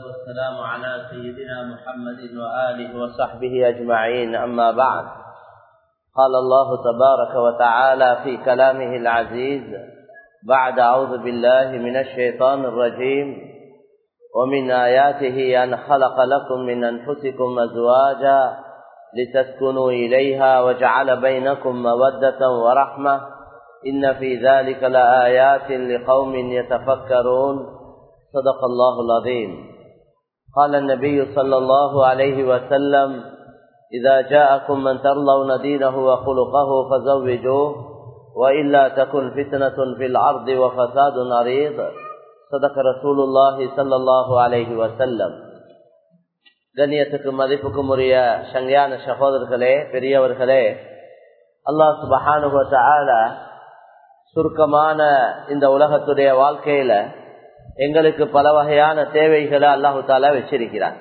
والسلام على سيدنا محمد وآله وصحبه أجمعين أما بعد قال الله تبارك وتعالى في كلامه العزيز بعد أعوذ بالله من الشيطان الرجيم ومن آياته أن خلق لكم من أنفسكم أزواجا لتسكنوا إليها وجعل بينكم مودة ورحمة إن في ذلك لآيات لقوم يتفكرون صدق الله العظيم قال النبي صلى الله عليه وسلم إذا جاءكم من ترضون دينه وخلقه فزوجوه وإلا تكن فتنة في الأرض وفساد عريض صدق رسول الله صلى الله عليه وسلم கண்ணியத்துக்கும் மதிப்புக்கும் உரிய சங்கையான சகோதரர்களே பெரியவர்களே அல்லாஹ் சுபஹானுவத்தால சுருக்கமான இந்த உலகத்துடைய வாழ்க்கையில எங்களுக்கு பல வகையான தேவைகளை அல்லாஹு தாலா வச்சிருக்கிறார்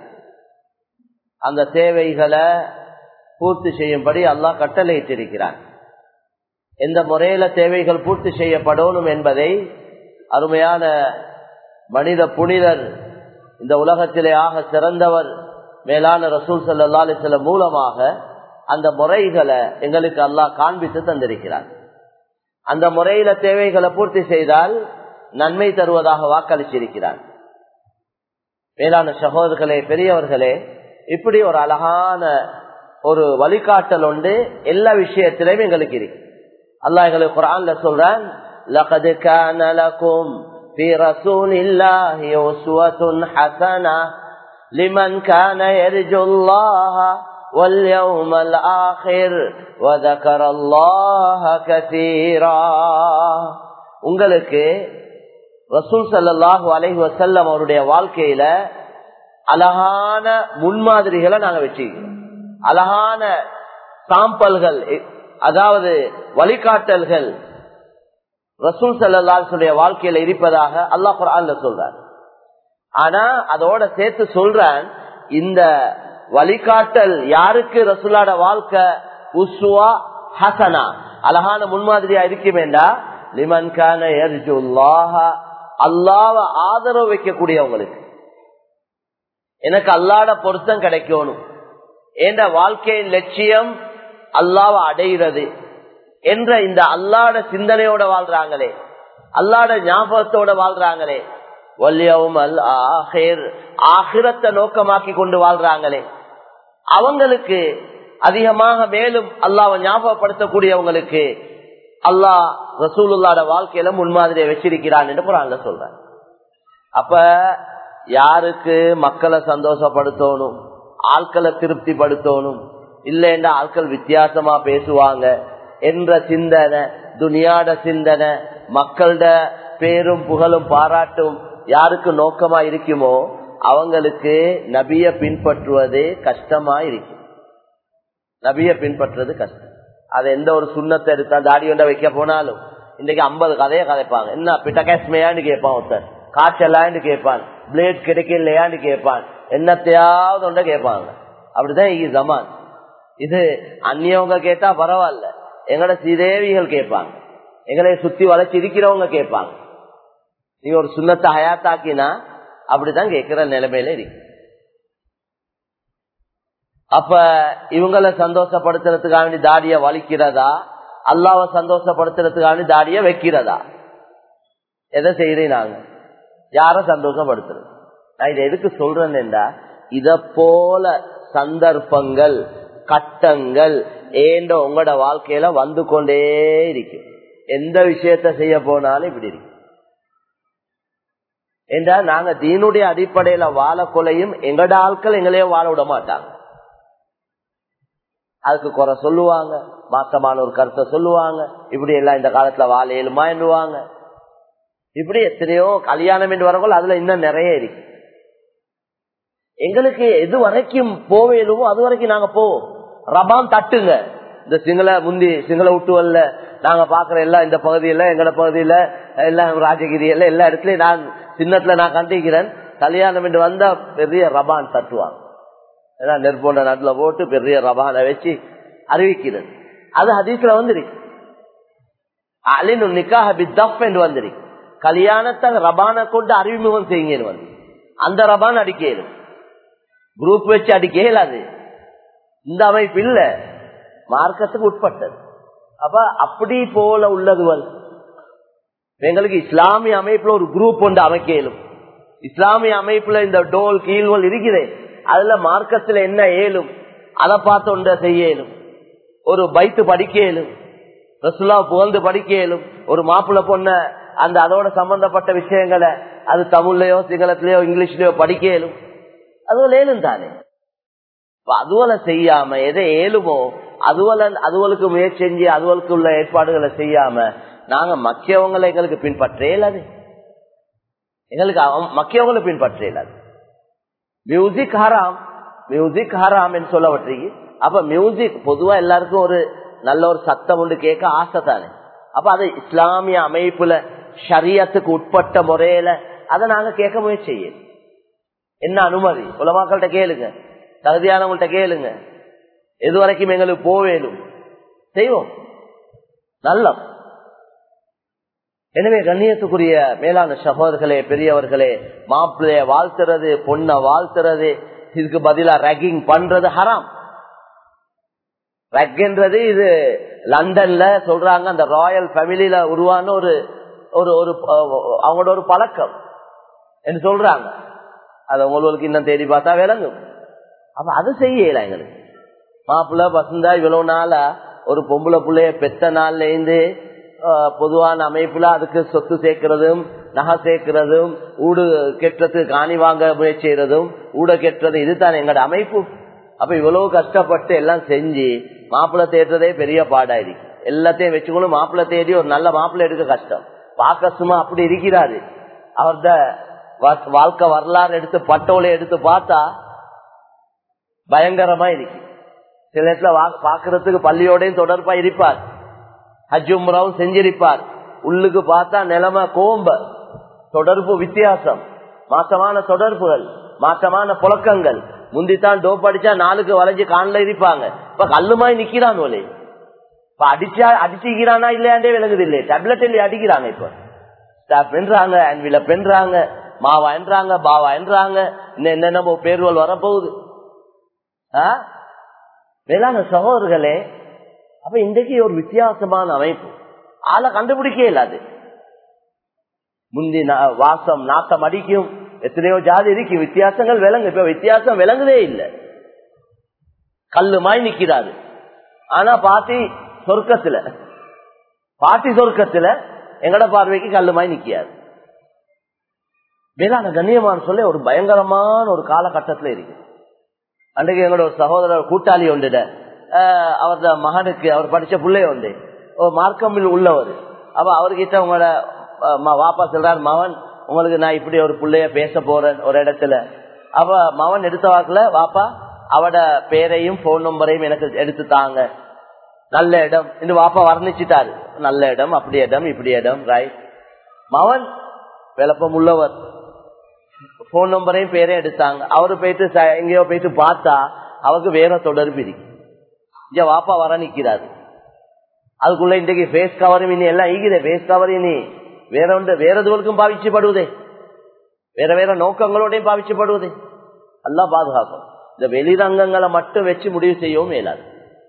அந்த தேவைகளை பூர்த்தி செய்யும்படி அல்லாஹ் கட்டளையிட்டிருக்கிறார் எந்த முறையில தேவைகள் பூர்த்தி செய்யப்படணும் என்பதை அருமையான மனித புனிதர் இந்த உலகத்திலே ஆக சிறந்தவர் மேலான ரசூல் சல்லா அலிஸ்லம் மூலமாக அந்த முறைகளை எங்களுக்கு அல்லாஹ் காண்பித்து தந்திருக்கிறார் அந்த முறையில தேவைகளை பூர்த்தி செய்தால் நன்மை தருவதாக வாக்களிச்சிருக்கிறார் மேலான சகோதரர்களே பெரியவர்களே இப்படி ஒரு அழகான ஒரு வழிகாட்டல் உண்டு எல்லா விஷயத்திலையும் எங்களுக்கு இருக்கு அல்லாஹ் எங்களுக்கு குரான்ல சொல்றான் لقد كان لكم في رسول الله أسوة حسنة لمن كان يرجو الله واليوم الآخر وذكر الله كثيرا உங்களுக்கு ரசூல் சல்லாஹு அலஹி வசல்லம் அவருடைய வாழ்க்கையில அழகான முன்மாதிரிகளை நாங்க வச்சுக்கிறோம் அழகான சாம்பல்கள் அதாவது வழிகாட்டல்கள் ரசூல் சல்லாஹுடைய வாழ்க்கையில இருப்பதாக அல்லாஹ் குரான்ல சொல்றார் ஆனா அதோட சேர்த்து சொல்றான் இந்த வழிகாட்டல் யாருக்கு ரசூலாட வாழ்க்கை உஸ்வா ஹசனா அழகான முன்மாதிரியா இருக்குமேண்டா லிமன் கான அல்லாவ ஆதரவு வைக்கக்கூடியவங்களுக்கு எனக்கு அல்லாட பொருத்தம் கிடைக்கணும் என்ற வாழ்க்கையின் லட்சியம் அல்லாவ அடைகிறது என்ற இந்த அல்லாட சிந்தனையோட வாழ்றாங்களே அல்லாட ஞாபகத்தோட வாழ்றாங்களே ஆகிரத்தை நோக்கமாக்கி கொண்டு வாழ்றாங்களே அவங்களுக்கு அதிகமாக மேலும் அல்லாவை ஞாபகப்படுத்தக்கூடியவங்களுக்கு அல்லாஹ் ரசூலுல்லாட வாழ்க்கையில முன்மாதிரியை வச்சிருக்கிறான் என்று குரான்ல சொல்றான் அப்ப யாருக்கு மக்களை சந்தோஷப்படுத்தணும் ஆட்களை திருப்திப்படுத்தணும் இல்லைன்னா ஆட்கள் வித்தியாசமா பேசுவாங்க என்ற சிந்தனை துனியாட சிந்தனை மக்களோட பேரும் புகழும் பாராட்டும் யாருக்கு நோக்கமா இருக்குமோ அவங்களுக்கு நபிய பின்பற்றுவது கஷ்டமா இருக்கும் நபிய பின்பற்றுறது கஷ்டம் அது எந்த ஒரு சுண்ணத்தை எடுத்தா தாடி ஒன்றை வைக்க போனாலும் இன்னைக்கு ஐம்பது கதையை கதைப்பாங்க என்ன பிட்டகேஸ்மையான்னு கேட்பான் ஒருத்தர் காய்ச்சலான்னு கேட்பான் பிளேட் கிடைக்கலையான்னு கேட்பான் என்னத்தையாவது ஒன்றை கேட்பாங்க அப்படிதான் இது ஜமான் இது அந்நியவங்க கேட்டா பரவாயில்ல எங்கட சீதேவிகள் கேட்பாங்க எங்களை சுத்தி வளைச்சு இருக்கிறவங்க கேட்பாங்க நீ ஒரு சுண்ணத்தை ஹயாத்தாக்கினா அப்படிதான் கேட்கிற நிலைமையில இருக்கு அப்ப இவங்களை சந்தோஷப்படுத்துறதுக்காக வேண்டி தாடிய வலிக்கிறதா அல்லாவை சந்தோஷப்படுத்துறதுக்காக வேண்டி தாடிய வைக்கிறதா எதை செய்யறேன் நாங்க யார சந்தோஷப்படுத்துறது நான் இதை எதுக்கு சொல்றேன்னா இத போல சந்தர்ப்பங்கள் கட்டங்கள் ஏண்ட உங்களோட வாழ்க்கையில வந்து கொண்டே இருக்கு எந்த விஷயத்த செய்ய போனாலும் இப்படி இருக்கு என்றா நாங்க தீனுடைய அடிப்படையில வாழ கொலையும் எங்கட ஆட்கள் எங்களையே வாழ விட மாட்டாங்க அதுக்கு குறை சொல்லுவாங்க மாற்றமான ஒரு கருத்தை சொல்லுவாங்க இப்படி எல்லாம் இந்த காலத்துல வாழ இயலுமா என்னுவாங்க இப்படி எத்தனையோ கல்யாணம் என்று வரக்குள்ள அதுல இன்னும் நிறைய இருக்கு எங்களுக்கு எது வரைக்கும் போவேலுமோ அது வரைக்கும் நாங்க போவோம் ரபாம் தட்டுங்க இந்த சிங்கள முந்தி சிங்கள விட்டுவல்ல நாங்க பாக்குற எல்லாம் இந்த பகுதியில எங்கட பகுதியில எல்லாம் ராஜகிரி எல்லாம் எல்லா இடத்துலயும் நான் சின்னத்துல நான் கண்டிக்கிறேன் கல்யாணம் என்று வந்தா பெரிய ரபான் தட்டுவாங்க ஏன்னா நெற்போண்ட நாட்டுல போட்டு பெரிய ரபானை வச்சு அறிவிக்கிறது அது ஹதீஸ்ல வந்துருக்கு அலினு நிக்காஹ பித்தப் என்று வந்திருக்கு கல்யாணத்தை ரபானை கொண்டு அறிமுகம் செய்யுங்கன்னு வந்து அந்த ரபான் அடிக்க இயலும் குரூப் வச்சு அடிக்க இயலாது இந்த அமைப்பு இல்ல மார்க்கத்துக்கு உட்பட்டது அப்ப அப்படி போல உள்ளதுவல் எங்களுக்கு இஸ்லாமிய அமைப்புல ஒரு குரூப் ஒன்று அமைக்க இயலும் இஸ்லாமிய அமைப்புல இந்த டோல் கீழ்வல் இருக்குது அதுல மார்க்கத்துல என்ன ஏலும் அதை பார்த்து ஒன்றை செய்ய இயலும் ஒரு பைத்து படிக்க இயலும் ரசுல்லா புகழ்ந்து படிக்க இயலும் ஒரு மாப்பிள்ள பொண்ண அந்த அதோட சம்பந்தப்பட்ட விஷயங்களை அது தமிழ்லயோ சிங்களத்திலயோ இங்கிலீஷ்லயோ படிக்க இயலும் அதுவும் ஏலும் தானே அதுவல செய்யாம எதை ஏழுமோ அதுவல அதுவலுக்கு முயற்சி செஞ்சு அதுவலுக்கு உள்ள ஏற்பாடுகளை செய்யாம நாங்க மக்கியவங்களை எங்களுக்கு பின்பற்ற இயலாது எங்களுக்கு மக்கியவங்களை பின்பற்ற இயலாது மியூசிக் ஹராம் மியூசிக் ஹராம் என்று சொல்லப்பட்டிருக்கு அப்ப மியூசிக் பொதுவா எல்லாருக்கும் ஒரு நல்ல ஒரு சத்தம் உண்டு கேட்க ஆசை தானே அப்ப அது இஸ்லாமிய அமைப்புல ஷரியத்துக்கு உட்பட்ட முறையில அதை நாங்க கேட்க முயற்சி செய்யும் என்ன அனுமதி உலமாக்கள்கிட்ட கேளுங்க தகுதியானவங்கள்ட்ட கேளுங்க எது வரைக்கும் எங்களுக்கு போவேலும் செய்வோம் நல்ல எனவே கண்ணியத்துக்குரிய மேலான சகோதரர்களே பெரியவர்களே மாப்பிள்ளைய வாழ்த்துறது பொண்ண வாழ்த்துறது இதுக்கு பதிலா ரேகிங் பண்றது ஹராம் ரக்ன்றது இது லண்டன்ல சொல்றாங்க அந்த ராயல் ஃபேமிலியில உருவான ஒரு ஒரு ஒரு அவங்களோட ஒரு பழக்கம் என்று சொல்றாங்க அது உங்களுக்கு இன்னும் தேடி பார்த்தா விளங்கும் அப்ப அது செய்யல எங்களுக்கு மாப்பிள்ள பசந்தா இவ்வளவு நாளா ஒரு பொம்பளை பிள்ளைய பெத்த நாள்ல இருந்து பொதுவான அமைப்புல அதுக்கு சொத்து சேர்க்கிறதும் நகை சேர்க்கிறதும் ஊடு கெட்டுறது காணி வாங்க முயற்சி செய்யறதும் ஊட கெட்டுறது இதுதான் எங்களோட அமைப்பு அப்ப இவ்வளவு கஷ்டப்பட்டு எல்லாம் செஞ்சு மாப்பிள்ள தேடுறதே பெரிய பாடாயிருக்கு எல்லாத்தையும் வச்சுக்கணும் மாப்பிள்ள தேடி ஒரு நல்ல மாப்பிள்ள எடுக்க கஷ்டம் பார்க்க சும்மா அப்படி இருக்கிறாரு அவர்த வாழ்க்கை வரலாறு எடுத்து பட்டோலை எடுத்து பார்த்தா பயங்கரமா இருக்கு சில இடத்துல பாக்குறதுக்கு பள்ளியோடையும் தொடர்பா இருப்பார் ஹஜ்ஜும்ராவும் செஞ்சிருப்பார் உள்ளுக்கு பார்த்தா நிலைமை கோம்ப தொடர்பு வித்தியாசம் மாசமான தொடர்புகள் மாசமான புழக்கங்கள் முந்தித்தான் டோப் அடிச்சா நாளுக்கு வளைஞ்சு காணல இருப்பாங்க இப்ப கல்லுமாய் நிக்கிறான் ஒலே இப்ப அடிச்சா அடிச்சுக்கிறானா இல்லையாண்டே விளங்குது இல்லையே டேப்லெட் இல்லையே அடிக்கிறாங்க இப்ப ஸ்டாப் என்றாங்க அன்வில பெண்றாங்க மாவா என்றாங்க பாவா என்றாங்க இன்னும் என்னென்ன பேர்வல் வரப்போகுது வேளாண் சகோதரர்களே அப்ப இன்றைக்கு ஒரு வித்தியாசமான அமைப்பு ஆளை கண்டுபிடிக்க இல்லாது முந்தி வாசம் நாட்டம் அடிக்கும் எத்தனையோ ஜாதி இருக்கு வித்தியாசங்கள் விளங்கு இப்ப வித்தியாசம் விளங்குதே இல்லை கல்லுமாய் நிக்கிறாரு ஆனா பாட்டி சொர்க்கத்துல பாட்டி சொர்க்கத்துல எங்கட பார்வைக்கு கல்லுமாய் நிக்காது வேளாண் கண்ணியமான சொல்ல ஒரு பயங்கரமான ஒரு காலகட்டத்துல இருக்கு அன்றைக்கு எங்களோட ஒரு சகோதரர் கூட்டாளி ஒன்றுட அவரது மகனுக்கு அவர் படிச்ச பிள்ளை உண்டு மார்க்கமில் உள்ளவர் அப்ப அவர்கிட்ட உங்களோட வாப்பா சொல்றார் மகன் உங்களுக்கு நான் இப்படி ஒரு பிள்ளைய பேச போறேன் ஒரு இடத்துல அவ மகன் எடுத்த வாக்குல வாப்பா அவட பேரையும் போன் நம்பரையும் எனக்கு எடுத்து தாங்க நல்ல இடம் இந்த வாப்பா வர்ணிச்சிட்டாரு நல்ல இடம் அப்படி இடம் இப்படி இடம் ரைட் மவன் விளப்பம் உள்ளவர் போன் நம்பரையும் பேரையும் எடுத்தாங்க அவரு போயிட்டு எங்கேயோ போயிட்டு பார்த்தா அவருக்கு வேற தொடர்பு இருக்கு இங்க வாப்பா வர நிக்கிறாரு அதுக்குள்ள இன்றைக்கு ஃபேஸ் கவரும் இனி எல்லாம் ஈகுதே ஃபேஸ் கவர் இனி வேற ஒன்று வேற எதுவருக்கும் பாவிச்சுப்படுவதே வேற வேற நோக்கங்களோடையும் பாவிச்சுப்படுவதே எல்லாம் பாதுகாக்கும் இந்த வெளிரங்கங்களை மட்டும் வச்சு முடிவு செய்யவும் மேலாது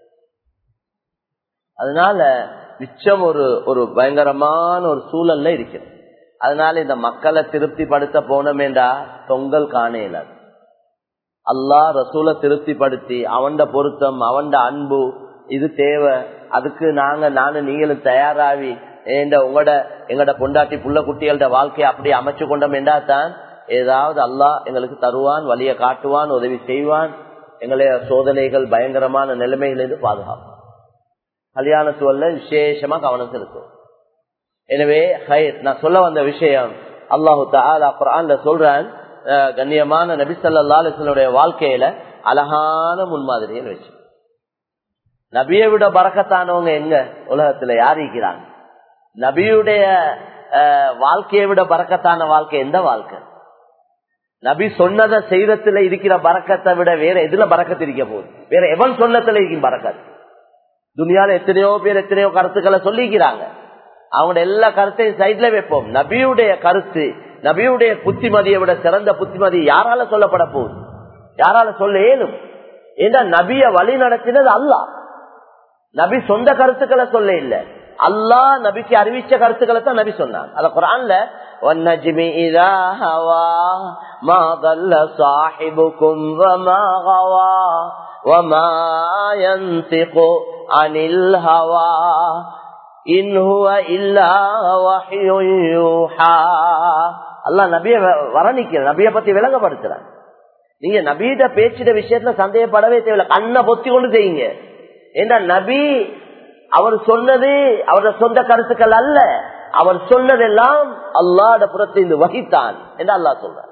அதனால மிச்சம் ஒரு ஒரு பயங்கரமான ஒரு சூழல்ல இருக்கிறது அதனால இந்த மக்களை திருப்திப்படுத்த போனோமேண்டா தொங்கல் காண இயலாது அல்லா ரசூலை திருப்திப்படுத்தி அவன்ட பொருத்தம் அவன்ட அன்பு இது தேவை அதுக்கு நாங்க நானும் நீங்களும் தயாராகி ஏண்ட உங்களோட எங்கட பொண்டாட்டி புள்ள குட்டிகளோட வாழ்க்கையை அப்படியே அமைச்சு கொண்டோம் தான் ஏதாவது அல்லாஹ் எங்களுக்கு தருவான் வழியை காட்டுவான் உதவி செய்வான் எங்களுடைய சோதனைகள் பயங்கரமான நிலைமைகளிலிருந்து பாதுகாப்பான் கல்யாண சூழல்ல விசேஷமா கவனம் செலுத்தும் எனவே ஹைர் நான் சொல்ல வந்த விஷயம் அல்லாஹு தாலா குரான்ல சொல்றேன் கண்ணியமான நபிசல்லாலுடைய வாழ்க்கையில அழகான முன்மாதிரிகள் வச்சு நபியை விட பறக்கத்தானவங்க எங்க உலகத்துல யார் இருக்கிறாங்க நபியுடைய வாழ்க்கையை விட பறக்கத்தான வாழ்க்கை எந்த வாழ்க்கை நபி சொன்னதை செய்யறதுல இருக்கிற பறக்கத்தை விட வேற எதுல பறக்கத்து இருக்க போகுது வேற எவன் சொன்னத்துல இருக்கும் பறக்கத்து துணியால எத்தனையோ பேர் எத்தனையோ கருத்துக்களை சொல்லிக்கிறாங்க அவங்களோட எல்லா கருத்தையும் சைட்ல வைப்போம் நபியுடைய கருத்து நபியுடைய புத்திமதியை விட சிறந்த புத்திமதி யாரால சொல்லப்பட போகுது யாரால சொல்ல ஏனும் ஏன்னா நபிய வழி நடத்தினது அல்லாஹ் நபி சொந்த கருத்துக்களை சொல்ல இல்ல அல்லாஹ் நபிக்கு அறிவிச்ச கருத்துக்களை தான் நபி சொன்னான் அத குரான்ல والنجم إذا هوى ما ضل صاحبكم وما غوى وما ينطق عن الهوى إن هو إلا وحي يوحى அல்லாஹ் நபிய வரணிக்கிற நபிய பத்தி விளங்கப்படுத்துறான் நீங்க நபீட பேச்சிட விஷயத்துல சந்தேகப்படவே தேவையில்லை கண்ணை பொத்தி கொண்டு செய்யுங்க ஏன்னா நபி அவர் சொன்னது அவரது சொந்த கருத்துக்கள் அல்ல அவர் சொன்னதெல்லாம் அல்லாட புறத்திலிருந்து வகித்தான் என்று அல்லாஹ் சொல்றார்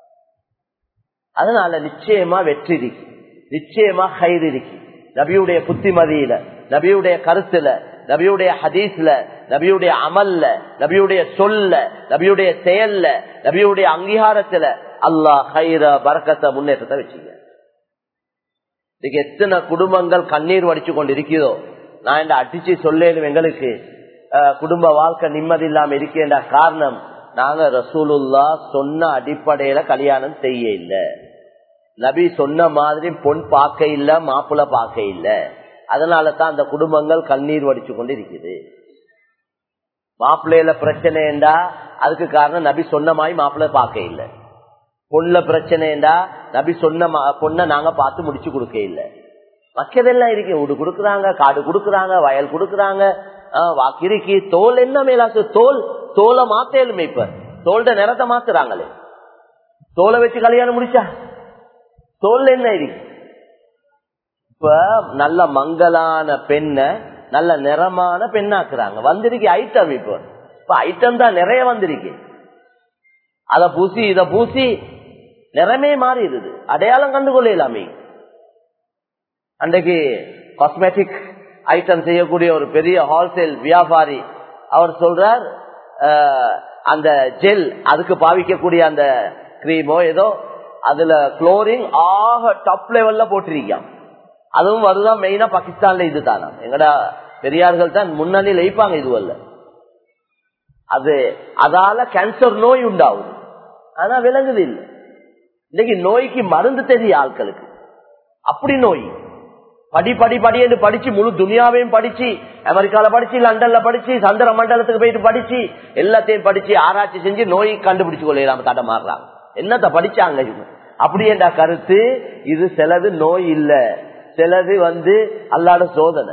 அதனால நிச்சயமா வெற்றி இருக்கு நிச்சயமா கயிறு இருக்கு நபியுடைய புத்திமதியில நபியுடைய கருத்துல நபியுடைய ஹதீஸ்ல நபியுடைய அமல்ல நபியுடைய சொல்ல நபியுடைய செயல்ல நபியுடைய அங்கீகாரத்துல அல்லாஹ் ஹைர பறக்கத்தை முன்னேற்றத்தை வச்சுங்க இன்னைக்கு எத்தனை குடும்பங்கள் கண்ணீர் வடிச்சு கொண்டு இருக்கிறதோ நான் இந்த அடிச்சு சொல்லேனும் எங்களுக்கு குடும்ப வாழ்க்கை நிம்மதி இல்லாம இருக்கின்ற காரணம் நாங்க ரசூலுல்லா சொன்ன அடிப்படையில கல்யாணம் செய்ய இல்ல நபி சொன்ன மாதிரி பொன் பார்க்க இல்ல மாப்பிள்ள பார்க்க இல்ல அதனால தான் அந்த குடும்பங்கள் கண்ணீர் வடிச்சு கொண்டு இருக்குது மாப்பிள்ளையில பிரச்சனைண்டா அதுக்கு காரணம் நபி சொன்ன மாதிரி மாப்பிள்ளை பார்க்க இல்ல பொண்ணுல பிரச்சனைண்டா நபி சொன்ன பொண்ணை நாங்க பார்த்து முடிச்சு கொடுக்க இல்ல மற்றதெல்லாம் இருக்கு வீடு கொடுக்குறாங்க காடு கொடுக்குறாங்க வயல் கொடுக்குறாங்க கிறுக்கி தோல் என்ன மேலாசு தோல் தோலை மாத்தேலுமே இப்ப தோல்ட நிறத்தை மாத்துறாங்களே தோலை வச்சு கல்யாணம் முடிச்சா தோல் என்ன இருக்கு இப்ப நல்ல மங்கலான பெண்ண நல்ல நிறமான பெண்ணாக்குறாங்க வந்திருக்கு ஐட்டம் இப்ப இப்ப ஐட்டம் தான் நிறைய வந்திருக்கு அத பூசி இத பூசி நிறமே மாறிடுது அடையாளம் கண்டுகொள்ளலாமே அன்றைக்கு காஸ்மெட்டிக் ஐட்டம் செய்யக்கூடிய ஒரு பெரிய ஹோல்சேல் வியாபாரி அவர் சொல்றார் அந்த ஜெல் அதுக்கு பாவிக்கக்கூடிய அந்த கிரீமோ ஏதோ அதுல குளோரிங் ஆக டாப் லெவல்ல போட்டிருக்கான் அதுவும் வருதான் மெயினா பாகிஸ்தான்ல இது தானா எங்கடா பெரியார்கள் தான் முன்னணியில் வைப்பாங்க இதுவல்ல அது அதால கேன்சர் நோய் உண்டாகும் ஆனா விளங்குது இல்லை இன்னைக்கு நோய்க்கு மருந்து தெரியும் ஆட்களுக்கு அப்படி நோய் படி படி படி என்று படிச்சு முழு துனியாவையும் படிச்சு அமெரிக்கால படிச்சு லண்டன்ல படிச்சு சந்திர மண்டலத்துக்கு போயிட்டு படிச்சு எல்லாத்தையும் படிச்சு ஆராய்ச்சி செஞ்சு நோய் கண்டுபிடிச்சு கொள்ளலாம் தட மாறுறாங்க என்னத்த படிச்சாங்க இவங்க அப்படி என்ற கருத்து இது சிலது நோய் இல்ல சிலது வந்து அல்லாட சோதனை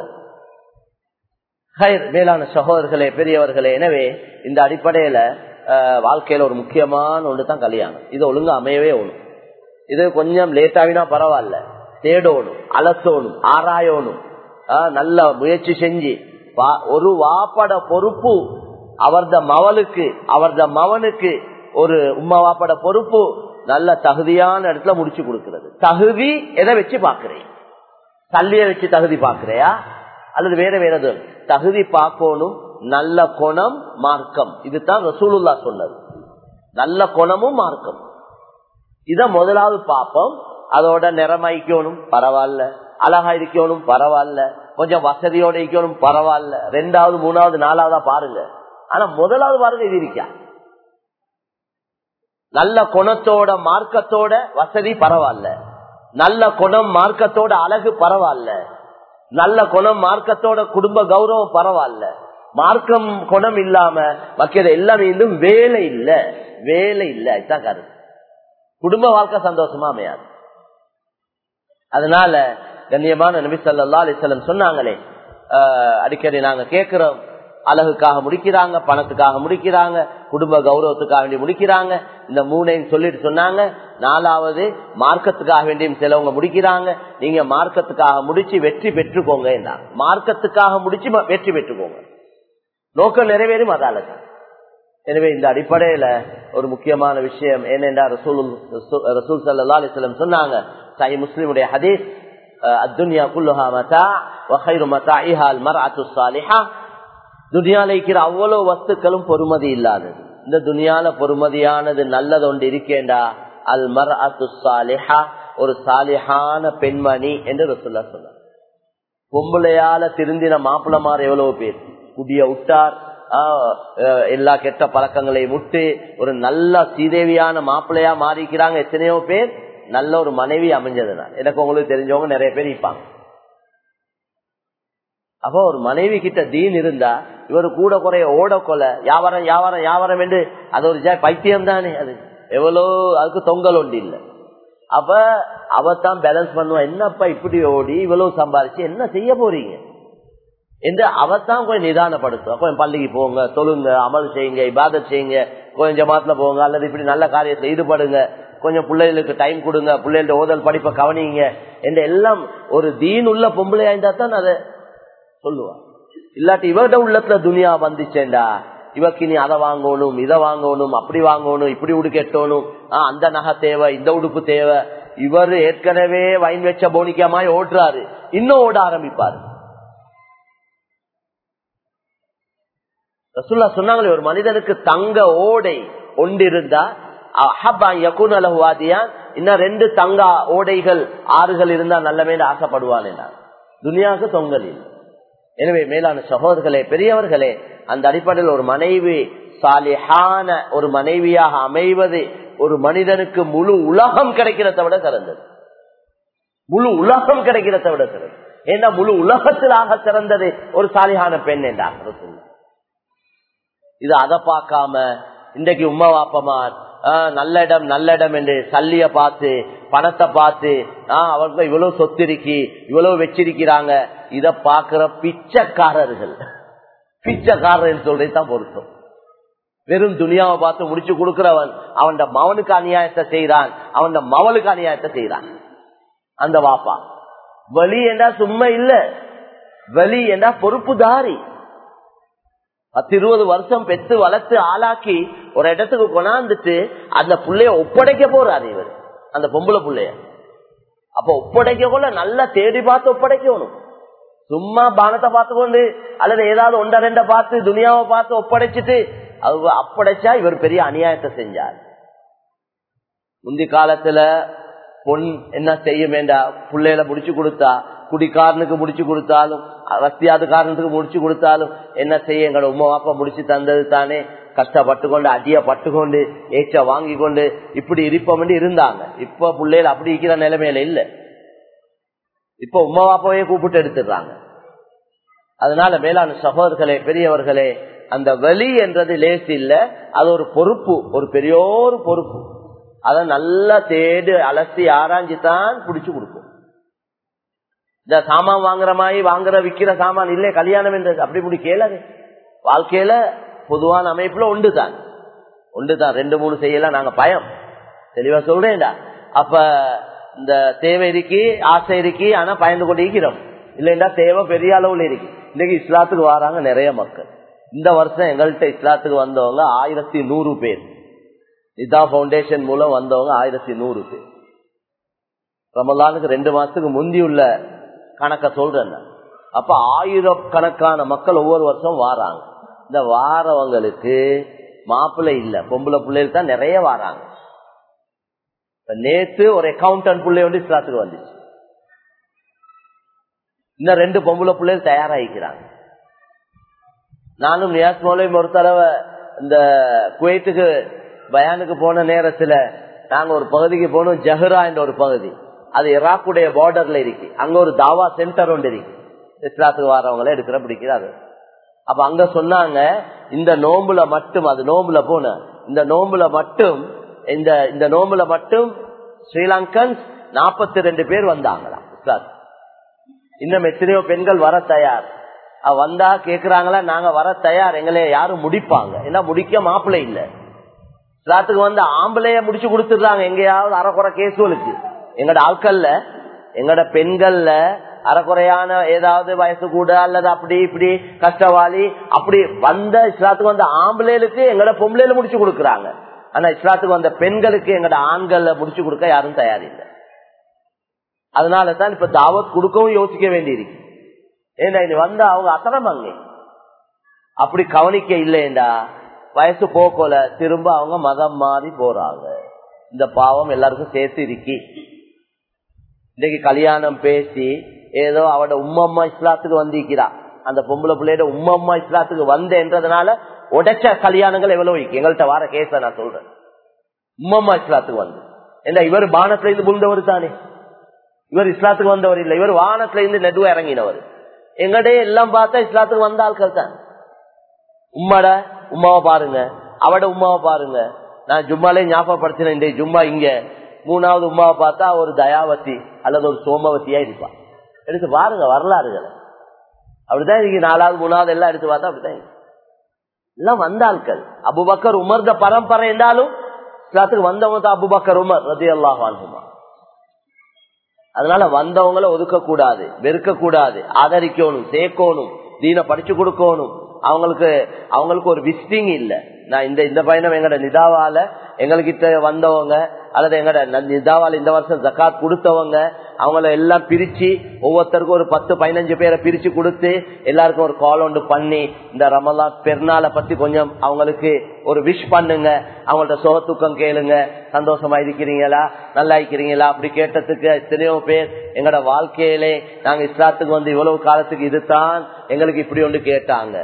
மேலான சகோதரர்களே பெரியவர்களே எனவே இந்த அடிப்படையில வாழ்க்கையில ஒரு முக்கியமான ஒன்று தான் கல்யாணம் இது ஒழுங்கு அமையவே ஒண்ணும் இது கொஞ்சம் லேட்டாவினா பரவாயில்ல தேடணும் அலசோணும் ஆராயணும் நல்ல முயற்சி செஞ்சு ஒரு வாப்பட பொறுப்பு அவர்த மவளுக்கு அவர்த மவனுக்கு ஒரு உம்மா வாப்பட பொறுப்பு நல்ல தகுதியான இடத்துல முடிச்சு கொடுக்கிறது தகுதி எதை வச்சு பாக்குறேன் தள்ளிய வச்சு தகுதி பாக்குறியா அல்லது வேற வேற தகுதி பார்க்கணும் நல்ல குணம் மார்க்கம் இதுதான் ரசூலுல்லா சொன்னது நல்ல குணமும் மார்க்கம் இத முதலாவது பார்ப்போம் அதோட நிறமாய்க்கணும் பரவாயில்ல அழகா இருக்கணும் பரவாயில்ல கொஞ்சம் வசதியோட இருக்கணும் பரவாயில்ல ரெண்டாவது மூணாவது நாலாவதா பாருங்க ஆனா முதலாவது பாருங்க இது இருக்கா நல்ல குணத்தோட மார்க்கத்தோட வசதி பரவாயில்ல நல்ல குணம் மார்க்கத்தோட அழகு பரவாயில்ல நல்ல குணம் மார்க்கத்தோட குடும்ப கௌரவம் பரவாயில்ல மார்க்கம் குணம் இல்லாம மக்கிற எல்லாமே இன்னும் வேலை இல்ல வேலை இல்ல இதுதான் கருத்து குடும்ப வாழ்க்கை சந்தோஷமா அமையாது அதனால கண்ணியமான நபி சொல்லா அலிசல்லம் சொன்னாங்களே அடிக்கடி நாங்க கேட்கிறோம் அழகுக்காக முடிக்கிறாங்க பணத்துக்காக முடிக்கிறாங்க குடும்ப கௌரவத்துக்காக வேண்டி முடிக்கிறாங்க இந்த மூணையும் சொல்லிட்டு சொன்னாங்க நாலாவது மார்க்கத்துக்காக வேண்டியும் சிலவங்க முடிக்கிறாங்க நீங்க மார்க்கத்துக்காக முடிச்சு வெற்றி பெற்றுக்கோங்க மார்க்கத்துக்காக முடிச்சு வெற்றி பெற்றுக்கோங்க நோக்கம் நிறைவேறும் அதால எனவே இந்த அடிப்படையில ஒரு முக்கியமான விஷயம் என்னென்றா ரசூல் ரசூல் சல்லா அலிஸ்லம் சொன்னாங்க சாய் முஸ்லிமுடைய ஹதீஸ் அத்துன்யா குல்லுஹா மதா வஹைரு மதாஇஹா அல் மர்அத்து ஸாலிஹா துனியால இருக்கிற அவ்வளவு வஸ்துக்களும் பொறுமதி இல்லாதது இந்த துனியால பொறுமதியானது நல்லது ஒன்று இருக்கேண்டா அல் மர் சாலிஹா ஒரு சாலிஹான பெண்மணி என்று ரசுல்லா சொன்னார் பொம்பளையால திருந்தின மாப்பிளமார் எவ்வளவு பேர் குடிய விட்டார் எல்லா கெட்ட பழக்கங்களையும் விட்டு ஒரு நல்ல சீதேவியான மாப்பிள்ளையா மாறிக்கிறாங்க எத்தனையோ பேர் நல்ல ஒரு மனைவி அமைஞ்சதுதான் எனக்கு உங்களுக்கு தெரிஞ்சவங்க நிறைய பேர் இருப்பாங்க அப்போ ஒரு மனைவி கிட்ட தீன் இருந்தா இவர் கூட குறைய ஓட கொலை வியாபாரம் வியாபாரம் வியாபாரம் என்று அது ஒரு பைத்தியம் தானே அது எவ்வளவு அதுக்கு தொங்கல் ஒன்று இல்லை அப்ப அவத்தான் பேலன்ஸ் பண்ணுவா என்னப்பா இப்படி ஓடி இவ்வளவு சம்பாதிச்சு என்ன செய்ய போறீங்க என்று அவத்தான் கொஞ்சம் நிதானப்படுத்தும் கொஞ்சம் பள்ளிக்கு போங்க தொழுங்க அமல் செய்யுங்க இபாதத் செய்யுங்க கொஞ்சம் ஜமாத்துல போங்க அல்லது இப்படி நல்ல காரியத்தில் ஈடுபடுங்க கொஞ்சம் பிள்ளைகளுக்கு டைம் கொடுங்க பிள்ளைகளோட ஓதல் படிப்பை கவனிங்க என்று எல்லாம் ஒரு தீன் உள்ள பொம்பளையா இருந்தா தான் அதை சொல்லுவான் இல்லாட்டி இவர்ட உள்ளத்துல துனியா வந்துச்சேண்டா இவக்கு நீ அதை வாங்கணும் இதை வாங்கணும் அப்படி வாங்கணும் இப்படி உடுக்கெட்டணும் அந்த நகை தேவை இந்த உடுப்பு தேவை இவர் ஏற்கனவே வைன் வச்ச போனிக்கமாய் ஓடுறாரு இன்னும் ஓட ஆரம்பிப்பாரு ரசுல்லா சொன்னாங்களே ஒரு மனிதனுக்கு தங்க ஓடை ஒன்றிருந்தா இன்னும் ரெண்டு தங்க ஓடைகள் ஆறுகள் இருந்தா நல்லவே ஆசைப்படுவான் துனியாவுக்கு தொங்கல் இல்லை எனவே மேலான சகோதரர்களே பெரியவர்களே அந்த அடிப்படையில் ஒரு மனைவி சாலிஹான ஒரு மனைவியாக அமைவது ஒரு மனிதனுக்கு முழு உலகம் கிடைக்கிறத விட சிறந்தது முழு உலகம் கிடைக்கிறத விட சிறந்தது ஏன்னா முழு உலகத்திலாக சிறந்தது ஒரு சாலிஹான பெண் என்றார் இது அதை பார்க்காம இன்றைக்கு உமா வாப்பமார் நல்ல இடம் நல்ல இடம் என்று சல்லிய பார்த்து பணத்தை பார்த்து அவருக்கு இவ்வளவு சொத்து இருக்கி இவ்வளவு வச்சிருக்கிறாங்க இத பாக்குற பிச்சைக்காரர்கள் பிச்சைக்காரர் சொல்றதுதான் பொருத்தம் வெறும் துணியாவை பார்த்து முடிச்சு கொடுக்கிறவன் அவன் மவனுக்கு அநியாயத்தை செய்யறான் அவன் மவளுக்கு அநியாயத்தை செய்யறான் அந்த வாப்பா வலி என்றா சும்மா இல்ல வலி என்றா பொறுப்புதாரி பத்து இருபது வருஷம் பெத்து வளர்த்து ஆளாக்கி ஒரு இடத்துக்கு கொண்டாந்துட்டு அந்த புள்ளைய ஒப்படைக்க போறாரு இவர் அந்த பொம்பளை புள்ளைய அப்ப ஒப்படைக்க கொள்ள நல்லா தேடி பார்த்து ஒப்படைக்கணும் சும்மா பானத்தை பார்த்துக்கொண்டு அல்லது ஏதாவது ஒன்ற ரெண்ட பார்த்து துனியாவை பார்த்து ஒப்படைச்சிட்டு அவ அப்படைச்சா இவர் பெரிய அநியாயத்தை செஞ்சார் முந்தி காலத்துல பொன் என்ன செய்ய வேண்டாம் பிள்ளைகளை முடிச்சு கொடுத்தா குடிக்காரனுக்கு முடிச்சு கொடுத்தாலும் ரத்தியாதுக்காரனுக்கு முடிச்சு கொடுத்தாலும் என்ன செய்ய எங்களோட உமா அப்பா முடிச்சு தந்தது தானே கஷ்டப்பட்டு கொண்டு அடிய பட்டுக்கொண்டு ஏச்ச வாங்கி கொண்டு இப்படி இருப்போம் இருந்தாங்க இப்ப பிள்ளைகள் அப்படி இருக்கிற நிலைமையில இல்ல இப்ப உமா பாப்பாவே கூப்பிட்டு எடுத்துடுறாங்க அதனால மேலான சகோதரர்களே பெரியவர்களே அந்த வலி என்றது லேசு இல்ல அது ஒரு பொறுப்பு ஒரு பெரியோரு பொறுப்பு அதை நல்லா தேடு அலசி ஆராய்ஞ்சு தான் பிடிச்சு கொடுக்கும் இந்த சாமான் வாங்குற மாதிரி வாங்குற விக்கிற சாமான் இல்லை கல்யாணம் என்றது அப்படி இப்படி கேளது வாழ்க்கையில பொதுவான அமைப்புல ஒன்றுதான் ஒன்றுதான் ரெண்டு மூணு செய்யலாம் நாங்க பயம் தெளிவா சொல்றேன்டா அப்ப இந்த தேவை இருக்கு ஆசை இருக்கு ஆனா பயந்து கொண்டு இருக்கிறோம் இல்லைண்டா தேவை பெரிய அளவுல இருக்கு இன்னைக்கு இஸ்லாத்துக்கு வராங்க நிறைய மக்கள் இந்த வருஷம் எங்கள்கிட்ட இஸ்லாத்துக்கு வந்தவங்க ஆயிரத்தி நூறு பேர் நிதா பவுண்டேஷன் மூலம் வந்தவங்க ஆயிரத்தி நூறு பேர் ரமலானுக்கு ரெண்டு மாசத்துக்கு முந்தி உள்ள கணக்க சொல்றேன் அப்ப ஆயிரக்கணக்கான மக்கள் ஒவ்வொரு வருஷம் வாராங்க இந்த வாரவங்களுக்கு மாப்பிள்ளை இல்ல பொம்பளை பிள்ளைகள் தான் நிறைய வாராங்க நேத்து ஒரு அக்கௌண்டன்ட் பிள்ளை வந்து இஸ்லாத்துக்கு வந்துச்சு இன்னும் ரெண்டு பொம்பளை பிள்ளைகள் தயாராகிக்கிறாங்க நானும் நியாஸ் மௌலையும் ஒரு தடவை இந்த குவைத்துக்கு பயானுக்கு போன நேரத்துல நாங்க ஒரு பகுதிக்கு போனோம் ஜஹரா என்ற ஒரு பகுதி அது ஈராக்குடைய பார்டர்ல இருக்கு அங்க ஒரு தாவா சென்டர் ஒன்று இருக்கு இஸ்லாத்துக்கு வரவங்கள எடுக்கிற பிடிக்கிறாரு அப்ப அங்க சொன்னாங்க இந்த நோம்புல மட்டும் அது நோம்புல போன இந்த நோம்புல மட்டும் இந்த இந்த நோம்புல மட்டும் ஸ்ரீலங்கன்ஸ் நாற்பத்தி ரெண்டு பேர் வந்தாங்களாம் இஸ்லாத்து இன்னும் எத்தனையோ பெண்கள் வர தயார் வந்தா கேக்குறாங்களா நாங்க வர தயார் எங்களை யாரும் முடிப்பாங்க ஏன்னா முடிக்க மாப்பிள்ளை இல்ல இஸ்லாத்துக்கு வந்து ஆம்பளைய முடிச்சு கொடுத்துடுறாங்க எங்கேயாவது அறக்குறை கேசுகளுக்கு எங்கட ஆட்கள்ல எங்கட பெண்கள்ல அறக்குறையான ஏதாவது வயசு கூட அல்லது அப்படி இப்படி கஷ்டவாளி அப்படி வந்த இஸ்லாத்துக்கு வந்த ஆம்பளைகளுக்கு எங்கட பொம்பளையில முடிச்சு கொடுக்குறாங்க ஆனா இஸ்லாத்துக்கு வந்த பெண்களுக்கு எங்கட ஆண்கள்ல முடிச்சு கொடுக்க யாரும் தயாரில்லை அதனாலதான் இப்ப தாவத் கொடுக்கவும் யோசிக்க வேண்டியிருக்கு ஏண்டா இது வந்தா அவங்க அத்தனமாங்க அப்படி கவனிக்க இல்லையண்டா வயசு போக்கோல திரும்ப அவங்க மதம் மாறி போறாங்க இந்த பாவம் எல்லாருக்கும் சேர்த்து இருக்கி இன்னைக்கு கல்யாணம் பேசி ஏதோ அவட உம்மம்மா இஸ்லாத்துக்கு வந்திருக்கிறா அந்த பொம்பளை பிள்ளையோட உம்மா அம்மா இஸ்லாத்துக்கு வந்தேன்றதுனால உடைச்ச கல்யாணங்கள் எவ்வளவு இருக்கு எங்கள்கிட்ட வர கேஸ நான் சொல்றேன் உம்மா அம்மா இஸ்லாத்துக்கு வந்து என்ன இவர் பானத்துல இருந்து புரிந்தவர் தானே இவர் இஸ்லாத்துக்கு வந்தவர் இல்லை இவர் வானத்துல இருந்து நெடுவா இறங்கினவர் எங்கடைய எல்லாம் பார்த்தா இஸ்லாத்துக்கு வந்த ஆட்கள் தான் உம்மாட உமாவை பாருங்க அவட உமாவை பாருங்க நான் ஜும்மாலே ஞாபகப்படுத்தினேன் இந்த ஜும்மா இங்க மூணாவது உமாவை பார்த்தா ஒரு தயாவதி அல்லது ஒரு சோமவதியா இருப்பான் எடுத்து பாருங்க வரலாறுகளை அப்படிதான் இருக்கு நாலாவது மூணாவது எல்லாம் எடுத்து பார்த்தா அப்படிதான் இருக்கு. எல்லாம் வந்த ஆட்கள் அபுபக்கர் உமர்த பரம்பரை என்றாலும் இஸ்லாத்துக்கு வந்தவங்க தான் அபுபக்கர் உமர் ரதி அல்லாஹ் அதனால வந்தவங்களை ஒதுக்க கூடாது வெறுக்க கூடாது ஆதரிக்கணும் சேர்க்கணும் தீன படிச்சு கொடுக்கணும் அவங்களுக்கு அவங்களுக்கு ஒரு விசிட்டிங் இல்ல நான் இந்த இந்த பயணம் எங்கட நிதாவால எங்ககிட்ட வந்தவங்க அல்லது எங்கட நிதாவால இந்த வருஷம் ஜக்காத் கொடுத்தவங்க அவங்கள எல்லாம் பிரிச்சு ஒவ்வொருத்தருக்கும் ஒரு பத்து பதினஞ்சு பேரை பிரிச்சு கொடுத்து எல்லாருக்கும் ஒரு கால் ஒன்று பண்ணி இந்த ரமலா பெருநாளை பத்தி கொஞ்சம் அவங்களுக்கு ஒரு விஷ் பண்ணுங்க அவங்கள்ட்ட சுகத்துக்கம் கேளுங்க சந்தோஷமா இருக்கிறீங்களா நல்லா இருக்கிறீங்களா அப்படி கேட்டதுக்கு எத்தனையோ பேர் எங்கட வாழ்க்கையிலே நாங்க இஸ்லாத்துக்கு வந்து இவ்வளவு காலத்துக்கு இதுதான் எங்களுக்கு இப்படி ஒன்று கேட்டாங்க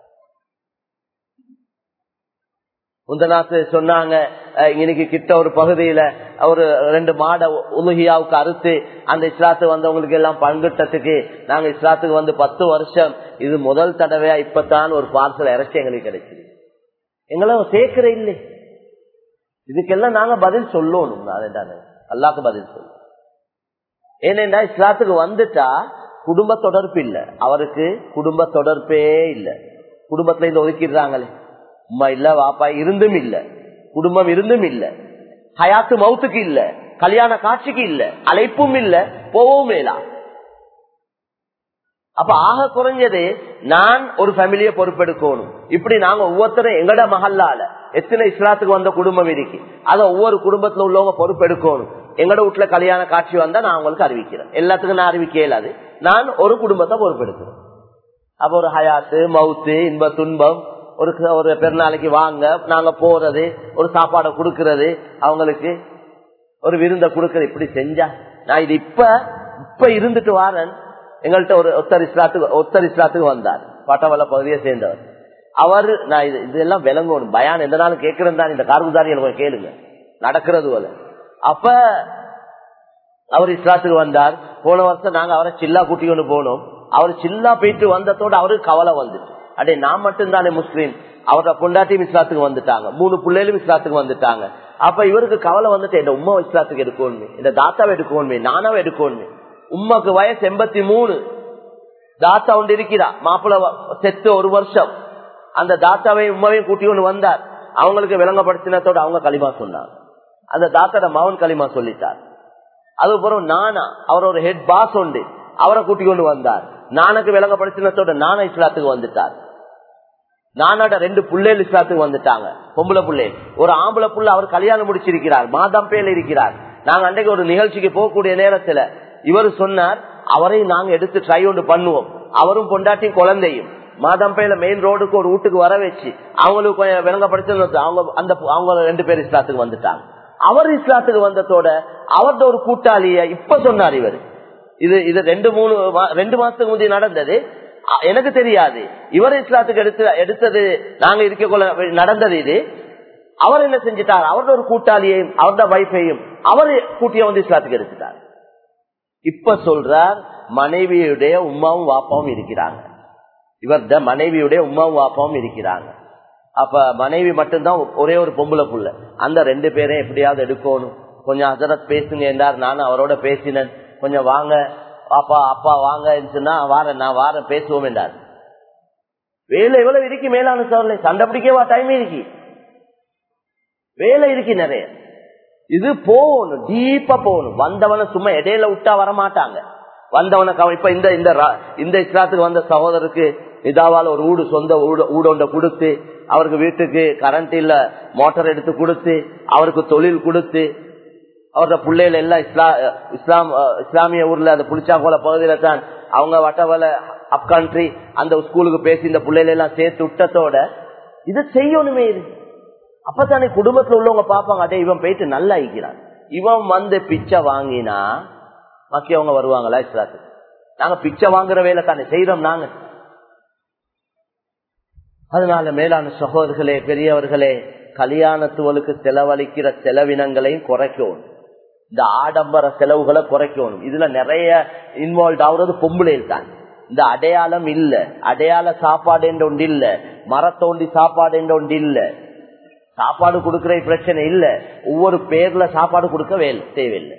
முந்தநாத்து சொன்னாங்க அஹ், இன்னைக்கு கிட்ட ஒரு பகுதியில ஒரு ரெண்டு மாட உலுகியாவுக்கு அறுத்து அந்த இஸ்லாத்துக்கு வந்தவங்களுக்கு எல்லாம் பங்கிட்டதுக்கு நாங்க இஸ்லாத்துக்கு வந்து பத்து வருஷம் இது முதல் தடவையா இப்பதான் ஒரு பார்சல் இறைச்சி எங்களுக்கு கிடைச்சிது எங்களை சேர்க்கிற இல்லை இதுக்கெல்லாம் நாங்க பதில் சொல்லணும் நான் அல்லாக்கு பதில் சொல்லணும் ஏனென்றா இஸ்லாத்துக்கு வந்துட்டா குடும்ப தொடர்பு இல்ல அவருக்கு குடும்ப தொடர்பே இல்ல குடும்பத்துல இருந்து ஒதுக்கிடுறாங்களே உமா இல்ல வாப்பா இருந்தும் இல்ல குடும்பம் இருந்தும் இல்ல ஹயாத்து மவுத்துக்கு இல்ல கல்யாண காட்சிக்கு இல்ல அழைப்பும் இல்ல போகவும் மேலாம் அப்ப ஆக குறைஞ்சது நான் ஒரு ஃபேமிலியை பொறுப்பெடுக்கணும் இப்படி நாங்க ஒவ்வொருத்தரும் எங்கட மகல்லால எத்தனை இஸ்லாத்துக்கு வந்த குடும்பம் இருக்கு அத ஒவ்வொரு குடும்பத்துல உள்ளவங்க பொறுப்பெடுக்கணும் எங்கட வீட்டுல கல்யாண காட்சி வந்தா நான் உங்களுக்கு அறிவிக்கிறேன் எல்லாத்துக்கும் நான் அறிவிக்க இயலாது நான் ஒரு குடும்பத்தை பொறுப்பெடுக்கிறேன் அப்ப ஒரு ஹயாத்து மவுத்து இன்ப துன்பம் ஒரு ஒரு பெருநாளைக்கு வாங்க நாங்க போறது ஒரு சாப்பாடை கொடுக்கறது அவங்களுக்கு ஒரு விருந்த கொடுக்கறது இப்படி செஞ்சா நான் இது இப்ப இப்ப இருந்துட்டு வாரன் எங்கள்கிட்ட ஒரு ஒத்தர் இஸ்லாத்துக்கு ஒத்தர் இஸ்லாத்துக்கு வந்தார் பட்டவள பகுதியை சேர்ந்தவர் அவர் நான் இது இதெல்லாம் விளங்கணும் பயான் எந்த நாளும் கேட்கறது தான் இந்த கார்குதாரி எனக்கு கேளுங்க நடக்கிறது போல அப்ப அவர் இஸ்லாத்துக்கு வந்தார் போன வருஷம் நாங்க அவரை சில்லா கூட்டி கொண்டு போனோம் அவர் சில்லா போயிட்டு வந்ததோட அவருக்கு கவலை வந்துட்டு அடே நான் மட்டும்தானே முஸ்லீம் அவரோட பொண்டாட்டியும் இஸ்லாத்துக்கு வந்துட்டாங்க மூணு பிள்ளைகளும் இஸ்லாத்துக்கு வந்துட்டாங்க அப்ப இவருக்கு கவலை வந்துட்டு இந்த உமா இஸ்லாத்துக்கு எடுக்கணும் இந்த தாத்தாவை எடுக்கணும் நானாவை எடுக்கணும் உமாக்கு வயசு எண்பத்தி மூணு தாத்தா ஒன்று இருக்கிறா மாப்பிள்ள செத்து ஒரு வருஷம் அந்த தாத்தாவையும் உமாவையும் கூட்டி கொண்டு வந்தார் அவங்களுக்கு விளங்கப்படுத்தினத்தோட அவங்க களிமா சொன்னாங்க அந்த தாத்தாட மகன் களிமா சொல்லிட்டார் அதுக்கப்புறம் நானா அவர் ஒரு ஹெட் பாஸ் உண்டு அவரை கூட்டி கொண்டு வந்தார் நானுக்கு விளங்கப்படுத்தினத்தோட நானா இஸ்லாத்துக்கு வந்துட்டார் நானோட ரெண்டு புள்ளைகள் இஸ்லாத்துக்கு வந்துட்டாங்க பொம்பளை புள்ளை ஒரு ஆம்பளை புள்ள அவர் கல்யாணம் முடிச்சிருக்கிறார் மாதம் பேர்ல இருக்கிறார் நாங்க அன்றைக்கு ஒரு நிகழ்ச்சிக்கு போகக்கூடிய நேரத்துல இவர் சொன்னார் அவரையும் நாங்க எடுத்து ட்ரை ஒன்று பண்ணுவோம் அவரும் பொண்டாட்டியும் குழந்தையும் மாதம்பையில மெயின் ரோடுக்கு ஒரு வீட்டுக்கு வர வச்சு அவங்களுக்கு கொஞ்சம் விளங்கப்படுத்த அவங்க அந்த அவங்க ரெண்டு பேர் இஸ்லாத்துக்கு வந்துட்டாங்க அவர் இஸ்லாத்துக்கு வந்ததோட அவர்த ஒரு கூட்டாளிய இப்ப சொன்னார் இவர் இது இது ரெண்டு மூணு மா- ரெண்டு மாசத்துக்கு முந்தைய நடந்தது அ- எனக்கு தெரியாது இவர் இஸ்லாத்துக்கு எடுத்து எடுத்தது நாங்க இருக்கக்குள்ள நடந்தது இது அவர் என்ன செஞ்சிட்டார் அவரோட ஒரு கூட்டாளியையும் அவரோட வைஃபையும் அவர் கூட்டிய வந்து இஸ்லாத்துக்கு எடுத்துட்டார் இப்ப சொல்றார் மனைவியுடைய உமாவும் வாப்பாவும் இருக்கிறாங்க இவர்த மனைவியுடைய உமாவும் வாப்பாவும் இருக்கிறாங்க அப்ப மனைவி மட்டும்தான் ஒரே ஒரு பொம்பளை புள்ள அந்த ரெண்டு பேரையும் எப்படியாவது எடுக்கணும் கொஞ்சம் ஹசரத் பேசுங்க என்றார் நானும் அவரோட பேசினேன் கொஞ்சம் வாங்க அப்பா அப்பா வாங்க சொன்னா வாரேன் நான் வாரேன் பேசுவோம் என்றார் வேலை எவ்வளவு இருக்கு மேலான சோழலை சண்டை பிடிக்கவா டைம் இருக்கு வேலை இருக்கு நிறைய இது போகணும் டீப்பா போகணும் வந்தவனை சும்மா இடையில விட்டா வர மாட்டாங்க வந்தவனை கவ- இப்ப இந்த இந்த ரா- இந்த இஸ்லாத்துக்கு வந்த சகோதரருக்கு இதாவால ஒரு ஊடு சொந்த ஊடு ஊடொண்ட கொடுத்து அவருக்கு வீட்டுக்கு கரண்ட் இல்ல மோட்டார் எடுத்து கொடுத்து அவருக்கு தொழில் கொடுத்து அவரோட பிள்ளைகள் எல்லாம் இஸ்லா இஸ்லாம் அஹ், இஸ்லாமிய ஊர்ல அந்த புளிச்சாக்கோல பகுதியில தான் அவங்க வட்டவல அப் கண்ட்ரி அந்த ஸ்கூலுக்கு பேசி இந்த பிள்ளைகள் எல்லாம் சேர்த்து விட்டத்தோட இது செய்யணுமே இது அப்பதானே குடும்பத்துல உள்ளவங்க பாப்பாங்க அடே இவன் போயிட்டு நல்லா இருக்கிறான் இவன் வந்து பிச்சை வாங்கினா மக்கி அவங்க வருவாங்களா இஸ்லாத்துக்கு நாங்க பிச்சை வாங்குற வேலை தானே செய்யறோம் நாங்க அதனால மேலான சகோதரர்களே பெரியவர்களே கல்யாணத்துவலுக்கு செலவழிக்கிற செலவினங்களையும் குறைக்கணும் இந்த ஆடம்பர செலவுகளை குறைக்கணும் இதுல நிறைய இன்வால்வ் ஆகுறது பொம்பளையில் தான் இந்த அடையாளம் இல்ல அடையாள சாப்பாடு என்ற ஒன்று இல்ல மரத்தோண்டி சாப்பாடு என்ற ஒன்று இல்ல சாப்பாடு கொடுக்கற பிரச்சனை இல்ல ஒவ்வொரு பேர்ல சாப்பாடு கொடுக்க வேலை தேவையில்லை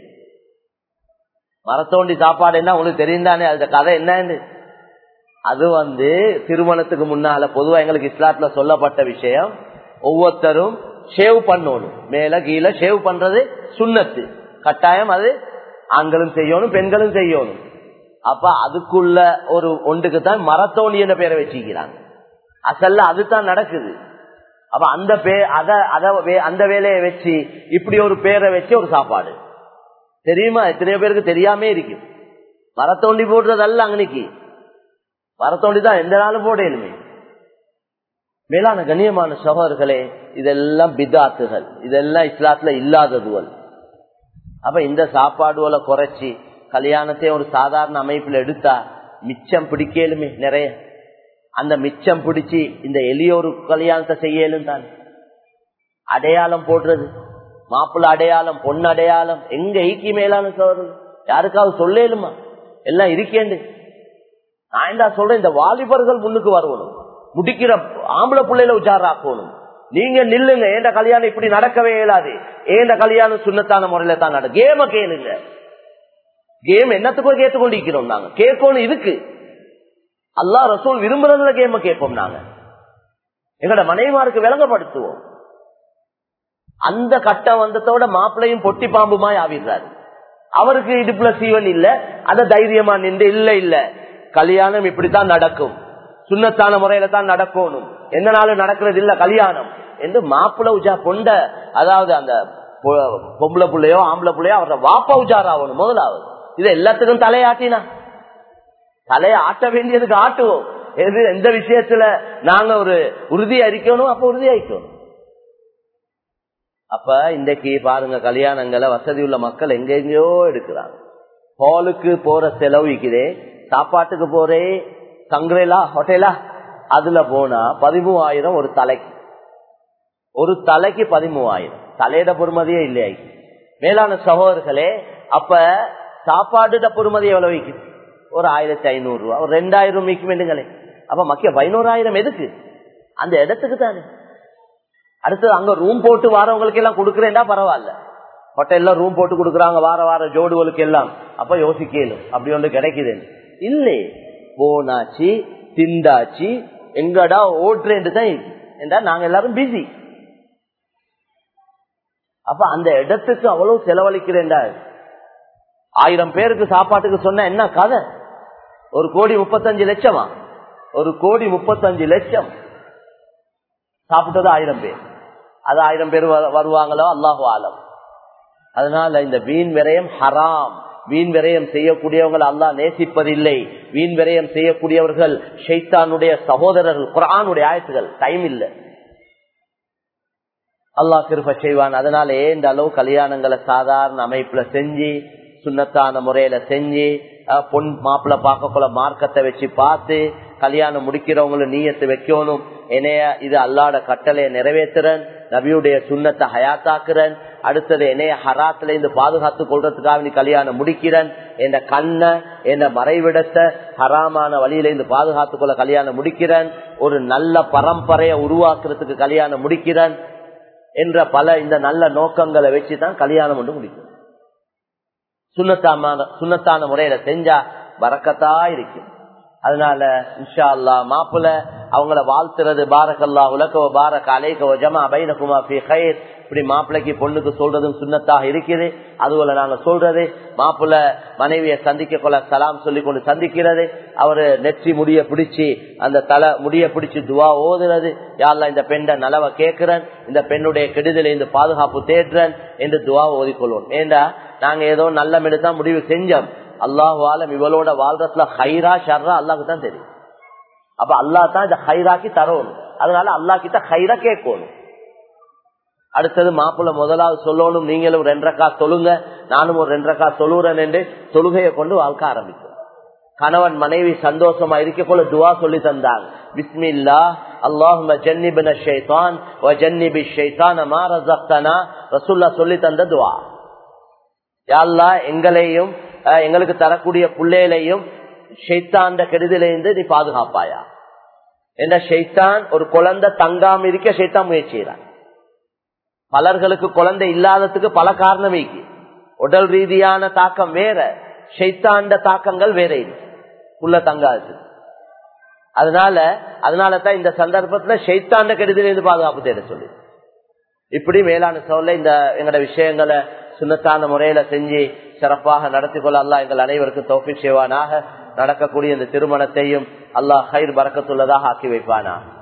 மரத்தோண்டி சாப்பாடு என்ன உங்களுக்கு தெரியும் தானே அந்த கதை என்னன்னு அது வந்து திருமணத்துக்கு முன்னால பொதுவா எங்களுக்கு இஸ்லாத்துல சொல்லப்பட்ட விஷயம் ஒவ்வொருத்தரும் ஷேவ் பண்ணணும் மேல கீழே ஷேவ் பண்றது சுண்ணத்து கட்டாயம் அது ஆண்களும் செய்யணும் பெண்களும் செய்யணும் அப்ப அதுக்குள்ள ஒரு ஒன்றுக்கு தான் மரத்தோணி என்ற பேரை வச்சுக்கிறாங்க அசல்ல அதுதான் நடக்குது அப்ப அந்த பே அத அத அந்த வேலையை வச்சு இப்படி ஒரு பேரை வச்சு ஒரு சாப்பாடு தெரியுமா எத்தனையோ பேருக்கு தெரியாம இருக்கு மரத்தோண்டி போடுறதல்ல அங்கனைக்கு மரத்தோண்டி தான் எந்த நாளும் போடணுமே மேலான கண்ணியமான சகோதரர்களே இதெல்லாம் பிதாத்துகள் இதெல்லாம் இஸ்லாத்துல இல்லாததுவல் அப்ப இந்த சாப்பாடுகளை குறைச்சி கல்யாணத்தை ஒரு சாதாரண அமைப்புல எடுத்தா மிச்சம் பிடிக்கலுமே நிறைய அந்த மிச்சம் பிடிச்சி இந்த எளிய ஒரு கல்யாணத்தை செய்யலும் தான் அடையாளம் போடுறது மாப்பிள்ள அடையாளம் பொண்ணு அடையாளம் எங்க ஈக்கி மேலான சோதரர் யாருக்காவது சொல்லலுமா எல்லாம் இருக்கேண்டு நான் என்ன சொல்றேன் இந்த வாலிபர்கள் முன்னுக்கு வரணும் முடிக்கிற ஆம்பளை பிள்ளையில உஜாராக்கணும் நீங்க நில்லுங்க ஏண்ட கல்யாணம் இப்படி நடக்கவே இயலாது ஏண்ட கல்யாணம் சுண்ணத்தான முறையில தான் நட கேம கேளுங்க கேம் என்னத்துக்கும் கேட்டுக்கொண்டிருக்கிறோம் நாங்க கேட்கணும் இதுக்கு அல்லா ரசூல் விரும்புறதுல கேம கேட்போம் நாங்க எங்கட மனைவிமாருக்கு விளங்கப்படுத்துவோம் அந்த கட்டம் வந்ததோட மாப்பிள்ளையும் பொட்டி பாம்புமாய் ஆவிடுறாரு அவருக்கு இடுப்புல சீவன் இல்ல அத தைரியமா நின்று இல்ல இல்ல கல்யாணம் இப்படித்தான் நடக்கும் சுண்ணத்தான முறையில தான் நடக்கணும் எந்த நாளும் நடக்கிறது இல்ல கல்யாணம் என்று மாப்பிள்ள உஜா கொண்ட அதாவது அந்த பொம்பளை பிள்ளையோ ஆம்பளை பிள்ளையோ அவரோட வாப்பா உஜார் ஆகணும் முதலாவது இது எல்லாத்துக்கும் தலையாட்டினா தலையை ஆட்ட வேண்டியதுக்கு ஆட்டுவோம் எது எந்த விஷயத்துல நாங்க ஒரு உறுதி அறிக்கணும் அப்ப உறுதி அறிக்கணும் அப்ப இன்றைக்கு பாருங்க கல்யாணங்களை வசதி உள்ள மக்கள் எங்கெங்கயோ எடுக்கிறாங்க ஹாலுக்கு போற செலவுக்குதே சாப்பாட்டுக்கு போறே சங்கரேலா ஹோட்டலா அதுல போனா பதிமூவாயிரம் ஒரு தலைக்கு ஒரு தலைக்கு பதிமூவாயிரம் தலையிட பொறுமதியே இல்லையா மேலான சகோதரர்களே அப்ப சாப்பாடு பொறுமதி எவ்வளவு வைக்குது ஒரு ஆயிரத்தி ஐநூறு ரூபா ஒரு ரெண்டாயிரம் வைக்குமெண்டுங்களே அப்ப மக்கிய பதினோராயிரம் எதுக்கு அந்த இடத்துக்கு தானே அடுத்தது அங்க ரூம் போட்டு வாரவங்களுக்கு எல்லாம் கொடுக்கறேன்டா பரவாயில்ல ஹோட்டல்ல ரூம் போட்டு கொடுக்குறாங்க வார வார ஜோடுகளுக்கு எல்லாம் அப்ப யோசிக்கலும் அப்படி ஒன்று கிடைக்குது இல்லை போனாச்சு திண்டாச்சு எங்கடா ஓட்டுறேன் தான் என்றா நாங்க எல்லாரும் பிஸி அப்ப அந்த இடத்துக்கு அவ்வளவு செலவழிக்கிறேன்டா ஆயிரம் பேருக்கு சாப்பாட்டுக்கு சொன்ன என்ன கதை ஒரு கோடி முப்பத்தஞ்சு லட்சமா ஒரு கோடி முப்பத்தஞ்சு லட்சம் சாப்பிட்டது ஆயிரம் பேர் அது ஆயிரம் பேர் வருவாங்களோ அல்லாஹு ஆலம் அதனால இந்த வீண் விரயம் ஹராம் வீண் விரயம் செய்யக்கூடியவர்கள் அல்லாஹ் நேசிப்பதில்லை வீண் விரயம் செய்யக்கூடியவர்கள் ஷைத்தானுடைய சகோதரர்கள் குரானுடைய ஆயத்துகள் டைம் இல்லை அல்லாஹ் கிருப்ப செய்வான் அதனால இந்த அளவு கல்யாணங்களை சாதாரண அமைப்புல செஞ்சு சுண்ணத்தான முறையில செஞ்சு பொன் மாப்பிள்ள பார்க்கக்குள்ள மார்க்கத்தை வச்சு பார்த்து கல்யாணம் முடிக்கிறவங்கள நீயத்தை வைக்கணும் என்னைய இது அல்லாட கட்டளையை நிறைவேற்றுறன் நபியுடைய சுண்ணத்தை ஹயாத்தாக்குறன் அடுத்தது என்னைய ஹராத்துல இருந்து பாதுகாத்து கொள்றதுக்காக நீ கல்யாணம் முடிக்கிறன் என் கண்ண என் மறைவிடத்தை ஹராமான வழியில இருந்து பாதுகாத்து கொள்ள கல்யாணம் முடிக்கிறன் ஒரு நல்ல பரம்பரையை உருவாக்குறதுக்கு கல்யாணம் முடிக்கிறன் என்ற பல இந்த நல்ல நோக்கங்களை வச்சுதான் கல்யாணம் ஒன்று முடிக்கும் சுண்ணத்தான சுண்ணத்தான முறையில செஞ்சா வரக்கத்தா இருக்கும் அதனால இன்ஷா அல்லா மாப்பிள்ள அவங்கள வாழ்த்துறது பாரக்கல்லா உலகவ பாரக் அலைக்கவ ஜமா பைனகுமா ஃபி ஹைர் இப்படி மாப்பிள்ளைக்கு பொண்ணுக்கு சொல்றதும் சுண்ணத்தாக இருக்குது அதுபோல நாங்க சொல்றது மாப்பிள்ள மனைவியை சந்திக்க கொள்ள சலாம் சொல்லி கொண்டு சந்திக்கிறது அவரு நெற்றி முடிய பிடிச்சி அந்த தலை முடிய பிடிச்சி துவா ஓதுறது யாரெல்லாம் இந்த பெண்ணை நலவை கேட்கிறேன் இந்த பெண்ணுடைய கெடுதலை இந்த பாதுகாப்பு தேடுறேன் என்று துவா ஓதிக்கொள்வோம் ஏண்டா நாங்க ஏதோ நல்ல மெடுதான் முடிவு செஞ்சோம் அல்லாஹு ஆலம் இவளோட வாழ்றதுல ஹைரா ஷர்ரா அல்லாஹு தான் தெரியும் அப்ப அல்லா தான் இந்த ஹைராக்கி தரணும் அதனால அல்லா கிட்ட ஹைரா கேட்கணும் அடுத்தது மாப்பிள்ள முதலாவது சொல்லணும் நீங்களும் ரெண்டரைக்கா சொல்லுங்க நானும் ஒரு ரெண்டரைக்கா சொல்லுறேன் என்று தொழுகையை கொண்டு வாழ்க்கை ஆரம்பிக்கும் கணவன் மனைவி சந்தோஷமா இருக்க போல துவா சொல்லி தந்தாங்க பிஸ்மில்லா அல்லாஹும ஜன்னிபின ஷைத்தான் வ ஜன்னிபி ஷைத்தான மா ரஸக்தனா ரசூல்லா சொல்லி தந்த துவா யா அல்லாஹ் எங்களையும் அஹ், எங்களுக்கு தரக்கூடிய புள்ளையிலையும் ஷைத்தாண்ட கெடுதலிருந்து நீ பாதுகாப்பாயா என்ற ஷைத்தான் ஒரு குழந்தை தங்காம இருக்க ஷைத்தான் முயற்சி செய்யறான் பலர்களுக்கு குழந்தை இல்லாததுக்கு பல காரணம் இருக்கு உடல் ரீதியான தாக்கம் வேற ஷைத்தாண்ட தாக்கங்கள் வேற இருக்கு உள்ள தங்காது அதனால அதனால தான் இந்த சந்தர்ப்பத்துல ஷைத்தாண்ட கெடுதலிருந்து பாதுகாப்பு தேட சொல்லி இப்படி மேலான சொல்ல இந்த எங்களோட விஷயங்களை சுண்ணத்தான முறையில செஞ்சு சிறப்பாக நடத்தி கொள்ள அல்லாஹ் எங்கள் அனைவருக்கும் தோப்பி செய்வானாக நடக்கக்கூடிய இந்த திருமணத்தையும் அல்லாஹ் ஹைர் பறக்கத்துள்ளதாக ஆக்கி வைப்பானா